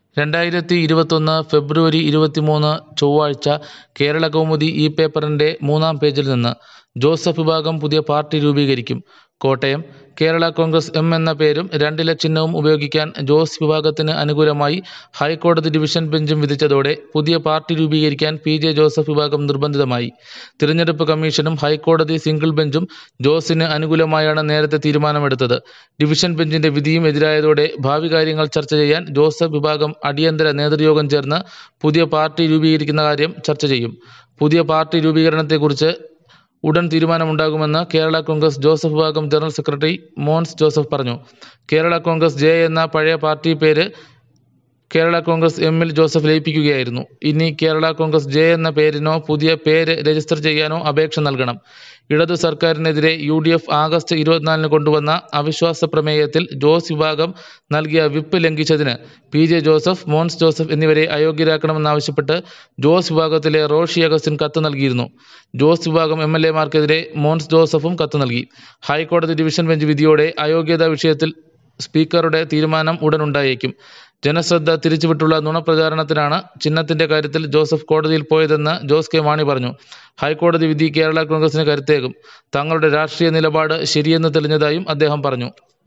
രണ്ടായിരത്തി ഇരുപത്തൊന്ന് ഫെബ്രുവരി ഇരുപത്തിമൂന്ന് ചൊവ്വാഴ്ച കേരളകൗമുദി ഈ പേപ്പറിൻ്റെ മൂന്നാം പേജിൽ നിന്ന് ജോസഫ് വിഭാഗം പുതിയ പാർട്ടി രൂപീകരിക്കും കോട്ടയം കേരള കോൺഗ്രസ് എം എന്ന പേരും രണ്ടില ചിഹ്നവും ഉപയോഗിക്കാൻ ജോസ് വിഭാഗത്തിന് അനുകൂലമായി ഹൈക്കോടതി ഡിവിഷൻ ബെഞ്ചും വിധിച്ചതോടെ പുതിയ പാർട്ടി രൂപീകരിക്കാൻ പി ജെ ജോസഫ് വിഭാഗം നിർബന്ധിതമായി തിരഞ്ഞെടുപ്പ് കമ്മീഷനും ഹൈക്കോടതി സിംഗിൾ ബെഞ്ചും ജോസിന് അനുകൂലമായാണ് നേരത്തെ തീരുമാനമെടുത്തത് ഡിവിഷൻ ബെഞ്ചിന്റെ വിധിയും എതിരായതോടെ ഭാവി കാര്യങ്ങൾ ചർച്ച ചെയ്യാൻ ജോസഫ് വിഭാഗം അടിയന്തര നേതൃയോഗം ചേർന്ന് പുതിയ പാർട്ടി രൂപീകരിക്കുന്ന കാര്യം ചർച്ച ചെയ്യും പുതിയ പാർട്ടി രൂപീകരണത്തെക്കുറിച്ച് ഉടൻ തീരുമാനമുണ്ടാകുമെന്ന് കേരള കോൺഗ്രസ് ജോസഫ് വിഭാഗം ജനറൽ സെക്രട്ടറി മോൻസ് ജോസഫ് പറഞ്ഞു കേരള കോൺഗ്രസ് ജെ എന്ന പഴയ പാർട്ടി പേര് കേരള കോൺഗ്രസ് എമ്മിൽ ജോസഫ് ലയിപ്പിക്കുകയായിരുന്നു ഇനി കേരള കോൺഗ്രസ് ജെ എന്ന പേരിനോ പുതിയ പേര് രജിസ്റ്റർ ചെയ്യാനോ അപേക്ഷ നൽകണം ഇടതു സർക്കാരിനെതിരെ യു ഡി എഫ് ആഗസ്റ്റ് ഇരുപത്തിനാലിന് കൊണ്ടുവന്ന അവിശ്വാസ പ്രമേയത്തിൽ ജോസ് വിഭാഗം നൽകിയ വിപ്പ് ലംഘിച്ചതിന് പി ജെ ജോസഫ് മോൻസ് ജോസഫ് എന്നിവരെ അയോഗ്യരാക്കണമെന്നാവശ്യപ്പെട്ട് ജോസ് വിഭാഗത്തിലെ റോഷി അഗസ്റ്റിൻ കത്ത് നൽകിയിരുന്നു ജോസ് വിഭാഗം എം എൽ എമാർക്കെതിരെ മോൻസ് ജോസഫും കത്ത് നൽകി ഹൈക്കോടതി ഡിവിഷൻ ബെഞ്ച് വിധിയോടെ അയോഗ്യതാ വിഷയത്തിൽ സ്പീക്കറുടെ തീരുമാനം ഉടനുണ്ടായേക്കും ജനശ്രദ്ധ തിരിച്ചുവിട്ടുള്ള നുണപ്രചാരണത്തിനാണ് ചിഹ്നത്തിന്റെ കാര്യത്തിൽ ജോസഫ് കോടതിയിൽ പോയതെന്ന് ജോസ് കെ മാണി പറഞ്ഞു ഹൈക്കോടതി വിധി കേരള കോൺഗ്രസിന് കരുത്തേകും തങ്ങളുടെ രാഷ്ട്രീയ നിലപാട് ശരിയെന്ന് തെളിഞ്ഞതായും അദ്ദേഹം പറഞ്ഞു